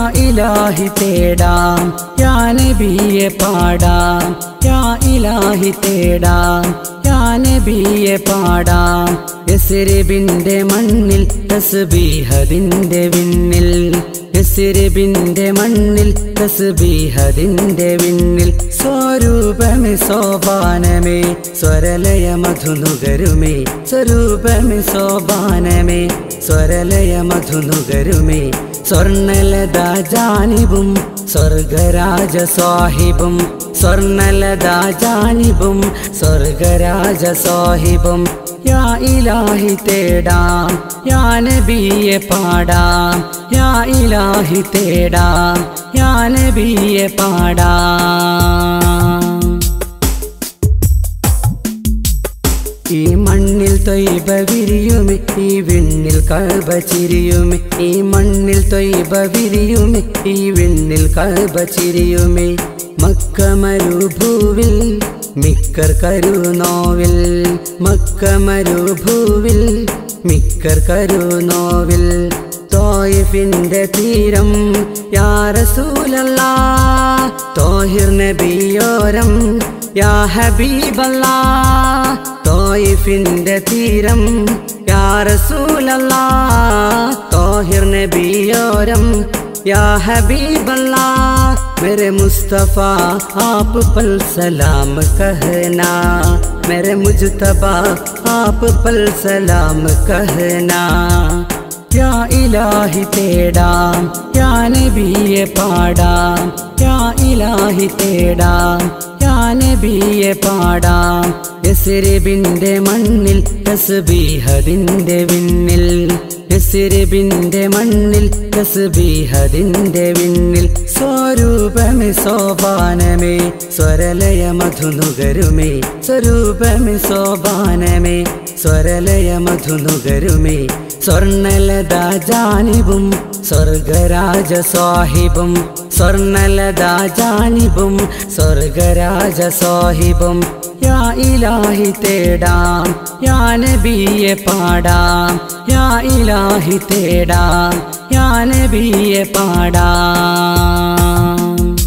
ഇലാഹി തേടാം യാ നബിയെ പാടാം യാ ഇലാഹി തേടാം യാ നബിയെ പാടാം യസ്രിബിന്റെ മണ്ണിൽ തസ്ബീഹതിന്റെ വിണ്ണിൽ യസ്രിബിന്റെ മണ്ണിൽ തസ്ബീഹതിന്റെ വിണ്ണിൽ സ്വരൂപമേ സോപാനമേ സ്വരലയ മധുനുകരുമേ സ്വരൂപമേ സോപാനമേ സ്വരലയ മധുനുകരുമേ സ്വർണലതാ ജാനിബും സ്വർഗരാജ സാഹിബും സ്വർണലതാ ജാനിബും സ്വർഗരാജ സാഹിബും യാ ഇലാഹി തേടാം യാ നബിയെ പാടാം യാ ഇലാഹി തേടാം യാ നബിയെ പാടാം ഈ മണ്ണിൽ തൊയ്ബ വിരിയുമേ ഈ വിണ്ണിൽ കൽബ ചിരിയുമേ ഈ മണ്ണിൽ തൊയ്ബ വിരിയുമേ ഈ വിണ്ണിൽ കൽബ ചിരിയുമേ മക്ക മരുഭൂവിൽ മിക്കർ കരുനോവിൽ മക്ക മരുഭൂവിൽ മിക്കർ കരുനോവിൽ തോയിഫിന്റെ തീരം യാ റസൂലല്ലാ തോഹിർ നബിയോരം യാ ഹബീബല്ലാ തോയിഫിന്റെ തീരം യാ റസൂലല്ലാ തോഹിർ നബിയോരം या हबीब अल्लाह मेरे मुस्तफ़ा आप पल सलाम कहना मेरे मुजतबा आप पल सलाम कहना या इलाही തേടാം യാ നബിയെ പാടാം യാ ഇലാഹി തേടാം യാ നബിയെ പാടാം യസ്രിബിന്റെ മണ്ണിൽ തസ്ബീഹതിന്റെ വിണ്ണിൽ യസ്രിബിന്റെ മണ്ണിൽ തസ്ബീഹതിന്റെ വിണ്ണിൽ സ്വരൂപമേ സോപാനമേ സ്വരലയ മധുനുകരുമേ സ്വരൂപമേ സോപാനമേ സ്വരലയ മധുനുകരുമേ സ്വർണലതാ ജാനിബും സ്വർഗരാജ സാഹിബും സ്വർണലതാ ജാനിബും സ്വർഗരാജ സാഹിബും യാ ഇലാഹി തേടാം യാ നബിയെ പാടാം യാ ഇലാഹി തേടാം യാ നബിയെ പാടാം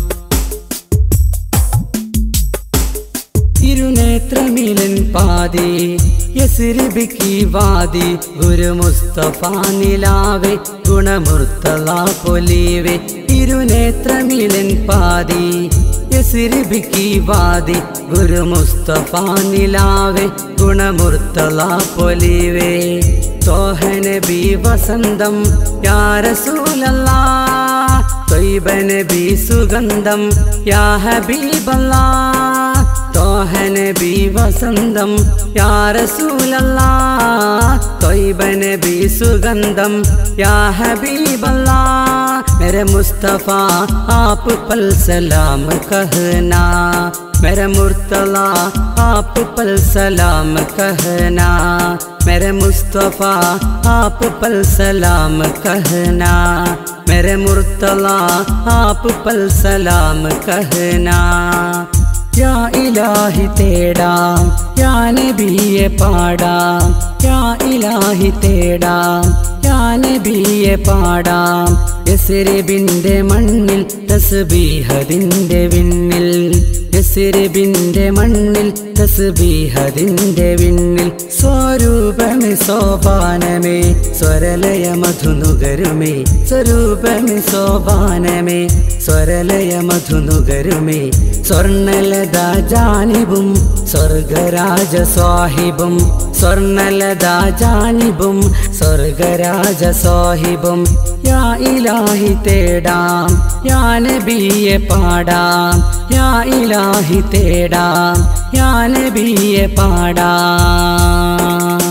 ഇരുനേത്രമിലൻ പാതി യസിരിബിക്കി വാതി ഗുരു മുസ്തഫ നിലാവെ ഗുണമുർത്തല പൊലീവെ ഇരുനേത്രമിലൻ പാതി യസിരിബിക്കി വാതി ഗുരു മുസ്തഫ നിലാവെ ഗുണമുർത്തല പൊലീവെ തോഹന ബി വസന്തം യാ റസൂലല്ലാ തൊയ്ബന ബി സുഗന്ധം യാ ഹബീബല്ലാ തോഹന ബി വസന്തം യാ റസൂലല്ലാ തൊയ്ബന ബി സുഗന്ധം യാ ഹബീബല്ലാ मेरे मुस्तफ़ा आप पल सलाम कहना मेरे मुर्तला आप पल सलाम कहना मेरे मुस्तफ़ा आप पल सलाम कहना मेरे मुर्तला आप पल सलाम कहना യാ ഇലാഹി തേടാം യാ നബിയെ പാടാം യാ ഇലാഹി തേടാം യാ നബിയെ പാടാം യസ്രിബിന്റെ മണ്ണിൽ തസ്ബീഹതിന്റെ വിണ്ണിൽ യസ്രിബിന്റെ മണ്ണിൽ തസ്ബീഹതിന്റെ വിണ്ണിൽ സ്വരൂപമേ സോപാനമേ സ്വരലയ മധുനുകരുമേ സ്വരൂപമേ സോപാനമേ സ്വരലയ മധുനുകരുമേ സ്വർണലതാ ജാനിബും സ്വർഗരാജ സാഹിബും സ്വർണലതാ ജാനിബും സ്വർഗരാജ സാഹിബും യാ ഇലാഹി തേടാം യാ നബിയെ പാടാം യാ ഇലാഹി തേടാം യാ നബിയെ പാടാം